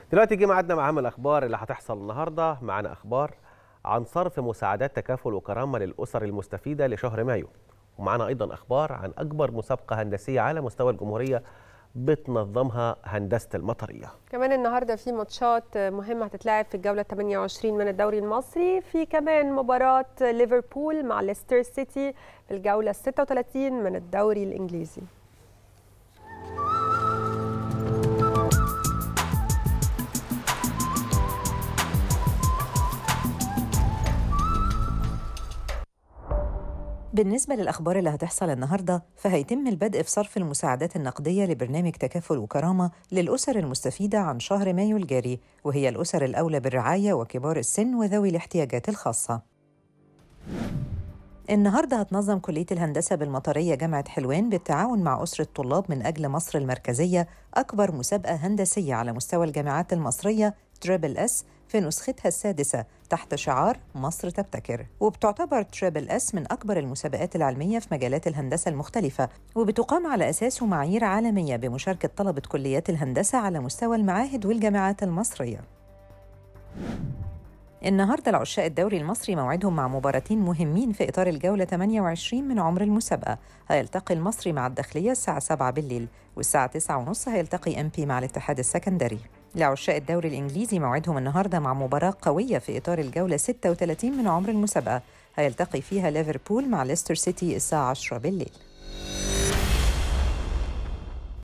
دلوقتي جه ميعادنا مع اهم الاخبار اللي هتحصل النهارده معانا اخبار عن صرف مساعدات تكافل وكرامه للاسر المستفيده لشهر مايو ومعانا ايضا اخبار عن اكبر مسابقه هندسيه على مستوى الجمهوريه بتنظمها هندسه المطريه كمان النهارده في ماتشات مهمه هتتلعب في الجوله 28 من الدوري المصري في كمان مباراه ليفربول مع ليستر سيتي في الجوله 36 من الدوري الانجليزي بالنسبة للأخبار اللي هتحصل النهاردة فهيتم البدء في صرف المساعدات النقدية لبرنامج تكافل وكرامة للأسر المستفيدة عن شهر مايو الجاري وهي الأسر الأولى بالرعاية وكبار السن وذوي الاحتياجات الخاصة النهاردة هتنظم كلية الهندسة بالمطرية جامعة حلوان بالتعاون مع أسرة طلاب من أجل مصر المركزية أكبر مسابقة هندسية على مستوى الجامعات المصرية تريبل اس في نسختها السادسة تحت شعار مصر تبتكر وبتعتبر تريبل اس من أكبر المسابقات العلمية في مجالات الهندسة المختلفة وبتقام على أساس ومعايير عالمية بمشاركة طلبة كليات الهندسة على مستوى المعاهد والجامعات المصرية النهارده العشاق الدوري المصري موعدهم مع مباراتين مهمين في اطار الجوله 28 من عمر المسابقه هيلتقي المصري مع الداخليه الساعه 7 بالليل والساعه 9:30 هيلتقي ام بي مع الاتحاد السكندري لعشاق الدوري الانجليزي موعدهم النهارده مع مباراه قويه في اطار الجوله 36 من عمر المسابقه هيلتقي فيها ليفربول مع ليستر سيتي الساعه 10 بالليل